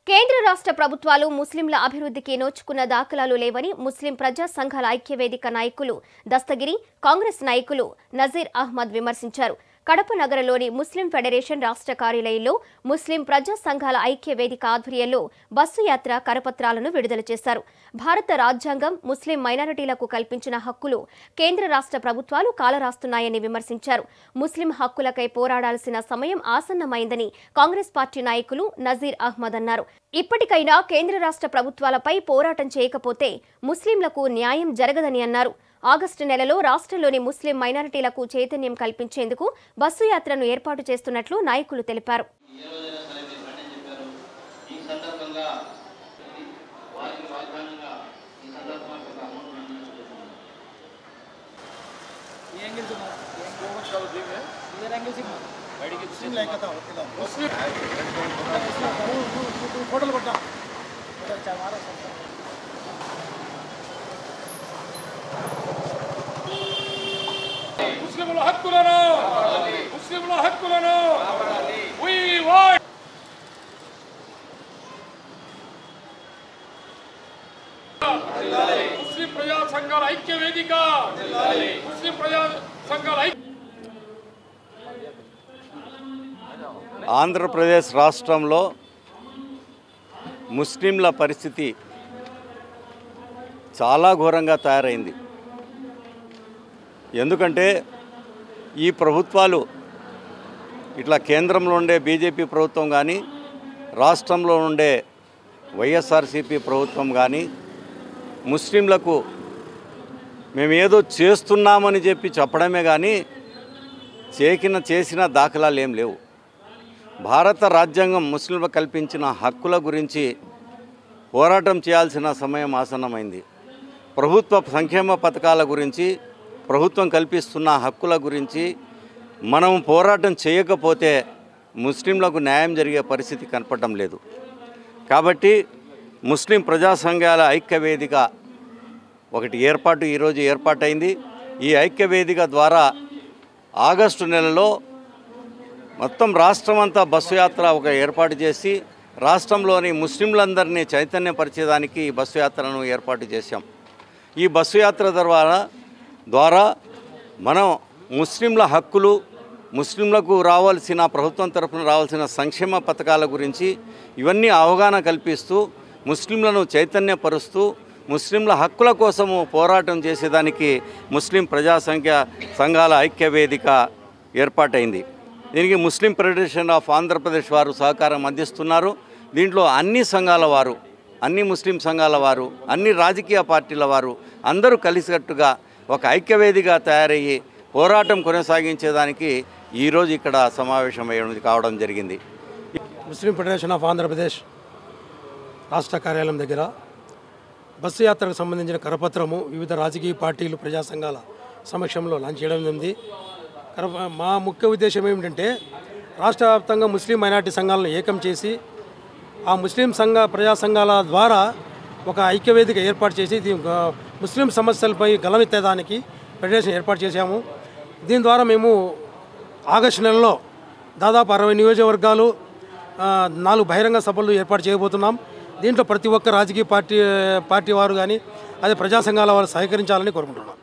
కేంద్ర రాష్ట్ర ప్రభుత్వాలు ముస్లింల అభివృద్ధికి నోచుకున్న దాఖలాలు లేవని ముస్లిం ప్రజా సంఘాల ఐక్యవేదిక నాయకులు దస్తగిరి కాంగ్రెస్ నాయకులు నజీర్ అహ్మద్ విమర్శించారు కడప నగరంలోని ముస్లిం ఫెడరేషన్ రాష్ట్ర కార్యాలయంలో ముస్లిం ప్రజా సంఘాల ఐక్య వేదిక ఆధ్వర్యంలో బస్సు యాత్ర కరపత్రాలను విడుదల చేశారు భారత రాజ్యాంగం ముస్లిం మైనారిటీలకు కల్పించిన హక్కులు కేంద్ర రాష్ట్ర ప్రభుత్వాలు కాలరాస్తున్నాయని విమర్శించారు ముస్లిం హక్కులకై పోరాడాల్సిన సమయం ఆసన్నమైందని కాంగ్రెస్ పార్టీ నాయకులు నజీర్ అహ్మద్ అన్నారు ఇప్పటికైనా కేంద్ర రాష్ట్ర ప్రభుత్వాలపై పోరాటం చేయకపోతే ముస్లింలకు న్యాయం జరగదని అన్నారు ఆగస్టు నెలలో రాష్ట్రంలోని ముస్లిం మైనారిటీలకు చైతన్యం కల్పించేందుకు బస్సు యాత్రను ఏర్పాటు చేస్తున్నట్లు నాయకులు తెలిపారు ఏ రోజైనా సరే మీరు రండి అని చెప్పారు ఈ సందర్భంగా వారికి వాగ్దానంగా ఈ సందర్భంగా ఒక అమౌంట్ అందించబోతున్నాను ముస్లింల హక్కులను ముస్లింల హక్కులను We want ముస్లిం ప్రజా సంఘాల ఐక్య వేదిక ముస్లిం ప్రజా సంఘాల ఐక్య ఆంధ్రప్రదేశ్ రాష్ట్రంలో ముస్లింల పరిస్థితి చాలా ఘోరంగా తయారైంది ఎందుకంటే ఈ ప్రభుత్వాలు ఇట్లా కేంద్రంలో ఉండే బీజేపీ ప్రభుత్వం కానీ రాష్ట్రంలో ఉండే వైఎస్ఆర్సీపీ ప్రభుత్వం కానీ ముస్లింలకు మేము ఏదో చేస్తున్నామని చెప్పి చెప్పడమే కానీ చేకిన చేసిన దాఖలాలు ఏం లేవు భారత రాజ్యాంగం ముస్లింలకు కల్పించిన హక్కుల గురించి పోరాటం చేయాల్సిన సమయం ఆసన్నమైంది ప్రభుత్వ సంక్షేమ పథకాల గురించి ప్రభుత్వం కల్పిస్తున్న హక్కుల గురించి మనం పోరాటం చేయకపోతే ముస్లింలకు న్యాయం జరిగే పరిస్థితి కనపడడం లేదు కాబట్టి ముస్లిం ప్రజా సంఘాల ఐక్య వేదిక ఒకటి ఏర్పాటు ఈరోజు ఏర్పాటైంది ఈ ఐక్య వేదిక ద్వారా ఆగస్టు నెలలో మొత్తం రాష్ట్రం అంతా బస్సు యాత్ర ఒక ఏర్పాటు చేసి రాష్ట్రంలోని ముస్లింలందరినీ చైతన్యపరిచేదానికి ఈ బస్సు యాత్రను ఏర్పాటు చేశాం ఈ బస్సు యాత్ర ద్వారా ద్వారా మనం ముస్లింల హక్కులు ముస్లింలకు రావాల్సిన ప్రభుత్వం తరఫున రావాల్సిన సంక్షేమ పథకాల గురించి ఇవన్నీ అవగాహన కల్పిస్తూ ముస్లింలను చైతన్యపరుస్తూ ముస్లింల హక్కుల కోసము పోరాటం చేసేదానికి ముస్లిం ప్రజా సంఖ్య సంఘాల ఐక్య వేదిక ఏర్పాటైంది దీనికి ముస్లిం ఫెడరేషన్ ఆఫ్ ఆంధ్రప్రదేశ్ వారు సహకారం అందిస్తున్నారు దీంట్లో అన్ని సంఘాల వారు అన్ని ముస్లిం సంఘాల వారు అన్ని రాజకీయ పార్టీల వారు అందరూ కలిసికట్టుగా ఒక ఐక్యవేదిగా తయారయ్యి పోరాటం కొనసాగించేదానికి ఈరోజు ఇక్కడ సమావేశమై కావడం జరిగింది ముస్లిం ఫెడరేషన్ ఆఫ్ ఆంధ్రప్రదేశ్ రాష్ట్ర కార్యాలయం దగ్గర బస్సు యాత్రకు సంబంధించిన కరపత్రము వివిధ రాజకీయ పార్టీలు ప్రజా సంఘాల సమక్షంలో లాంచ్ చేయడం జరిగింది కర మా ముఖ్య ఉద్దేశం ఏమిటంటే రాష్ట్ర వ్యాప్తంగా ముస్లిం మైనార్టీ సంఘాలను ఏకం చేసి ఆ ముస్లిం సంఘ ప్రజా సంఘాల ద్వారా ఒక ఐక్యవేదిక ఏర్పాటు చేసి దీ- ఒక ముస్లిం సమస్యలపై గలమెత్తేదానికి ఫెడరేషన్ ఏర్పాటు చేశాము దీని ద్వారా మేము ఆగస్టు నెలలో దాదాపు అరవై నియోజకవర్గాలు ఆ, నాలుగు బహిరంగ సభలు ఏర్పాటు చేయబోతున్నాం దీంట్లో ప్రతి ఒక్క రాజకీయ పార్టీ పార్టీ వారు కానీ అదే ప్రజా సంఘాల వారు సహకరించాలని కోరుకుంటున్నాం